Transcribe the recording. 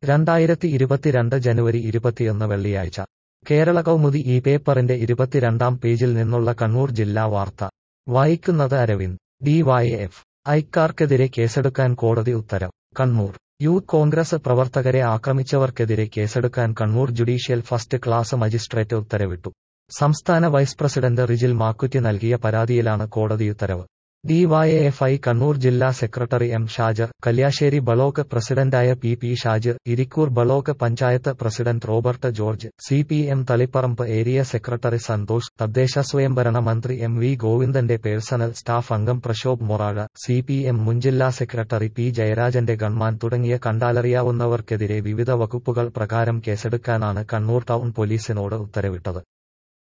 രണ്ടായിരത്തി ഇരുപത്തിരണ്ട് ജനുവരി ഇരുപത്തിയൊന്ന് വെള്ളിയാഴ്ച കേരള കൗമുദി ഈ പേപ്പറിന്റെ ഇരുപത്തിരണ്ടാം പേജിൽ നിന്നുള്ള കണ്ണൂർ ജില്ലാ വാർത്ത വായിക്കുന്നത് അരവിന്ദ് ഡിവൈഎഫ് ഐക്കാർക്കെതിരെ കേസെടുക്കാൻ കോടതി ഉത്തരവ് കണ്ണൂർ യൂത്ത് കോൺഗ്രസ് പ്രവർത്തകരെ ആക്രമിച്ചവർക്കെതിരെ കേസെടുക്കാൻ Kannur judicial first class magistrate ഉത്തരവിട്ടു സംസ്ഥാന വൈസ് പ്രസിഡന്റ് റിജിൽ മാക്കുറ്റി നൽകിയ പരാതിയിലാണ് കോടതി ഉത്തരവ് ഡിവൈഎഫ്ഐ കണ്ണൂർ ജില്ലാ secretary M Shajar Kalliasseri block പ്രസിഡന്റായ P P Shajir Irikkur block panchayat president Robert George C P M Taliparamba area secretary Santhosh തദ്ദേശ സ്വയംഭരണ മന്ത്രി എം വി ഗോവിന്ദന്റെ പേഴ്സണൽ സ്റ്റാഫ് അംഗം Prashobh Morazha C P M മുൻ ജില്ലാ സെക്രട്ടറി പി ജയരാജന്റെ ഗൺമാൻ തുടങ്ങിയ കണ്ടാലറിയാവുന്നവർക്കെതിരെ വിവിധ വകുപ്പുകൾ പ്രകാരം കേസെടുക്കാനാണ് കണ്ണൂർ ടൗൺ പോലീസിനോട് ഉത്തരവിട്ടത്